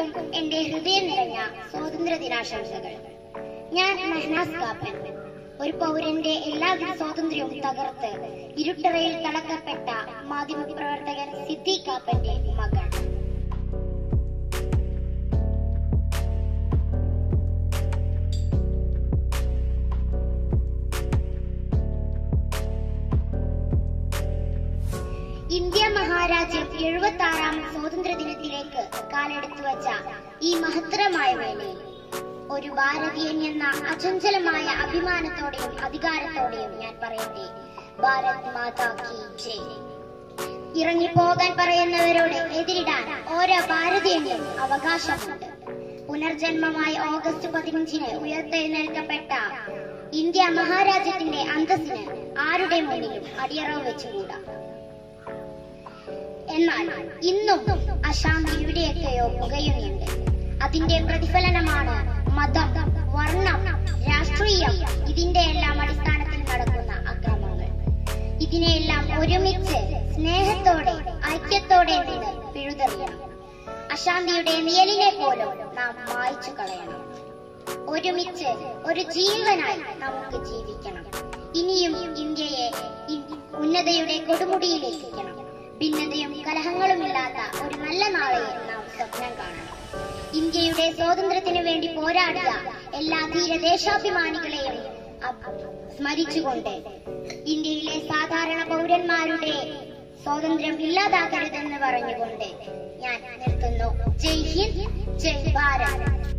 ഏവർക്കും എന്റെ ഹൃദയം നിറഞ്ഞ സ്വാതന്ത്ര്യ ദിനാശംസകൾ ഞാൻ മെഹനാസ് കാപ്പൻ ഒരു പൗരന്റെ എല്ലാവിധ സ്വാതന്ത്ര്യവും തകർത്ത് ഇരുട്ടറയിൽ തളക്കപ്പെട്ട മാധ്യമപ്രവർത്തകൻ സിദ്ധി കാപ്പന്റെ മകൾ ഇന്ത്യ മഹാരാജ്യം എഴുപത്തി ആറാം സ്വാതന്ത്ര്യ ദിനത്തിലേക്ക് കാലെടുത്തു വച്ച ഈ മഹത്തരമായ വേളയിൽ ഒരു ഭാരതീയൻ എന്ന അചഞ്ചലമായ അഭിമാനത്തോടെയും അധികാരത്തോടെയും ഞാൻ പറയട്ടെ ഭാരത് മാതാ കി ജയ് ഇറങ്ങിപ്പോകാൻ പറയുന്നവരോട് എതിരിടാൻ ഓരോ ഭാരതീയനും അവകാശമുണ്ട് പുനർജന്മമായി ഓഗസ്റ്റ് പതിനഞ്ചിന് ഉയർത്തെഴുന്നേൽക്കപ്പെട്ട ഇന്ത്യ മഹാരാജ്യത്തിന്റെ അന്തസ്സിന് ആരുടെ മുന്നിലും അടിയറവ് വെച്ചുകൂടാ എന്നാൽ ഇന്നും അശാന്തി ഇവിടെയൊക്കെയോ പുകയുന്നുണ്ട് അതിന്റെ പ്രതിഫലനമാണ് മതം വർണ്ണം രാഷ്ട്രീയം ഇതിന്റെ എല്ലാം അടിസ്ഥാനത്തിൽ നടക്കുന്ന അക്രമങ്ങൾ ഇതിനെയെല്ലാം ഒരുമിച്ച് സ്നേഹത്തോടെ ഐക്യത്തോടെ നിന്ന് പിഴുതെറിയണം അശാന്തിയുടെ നിഴലിനെ പോലും നാം മായ്ച്ചു കളയണം ഒരുമിച്ച് ഒരു ജീവനായി നമുക്ക് ജീവിക്കണം ഇനിയും ഇന്ത്യയെ ഇ- ഉന്നതയുടെ കൊടുമുടിയിലെത്തിക്കണം ഭിന്നതയും കലഹങ്ങളുമില്ലാത്ത ഒരു നല്ല നാളെ നാം സ്വപ്നം കാണണം ഇന്ത്യയുടെ സ്വാതന്ത്ര്യത്തിനു വേണ്ടി പോരാടിയ എല്ലാ ധീരദേശാഭിമാനികളെയും അപ്- സ്മരിച്ചുകൊണ്ട് ഇന്ത്യയിലെ സാധാരണ പൗരന്മാരുടെ സ്വാതന്ത്ര്യം ഇല്ലാതാക്കരുതെന്ന് പറഞ്ഞുകൊണ്ട് ഞാൻ നിർത്തുന്നു ജയ് ഹിന്ദ് ജയ് ഭാരത്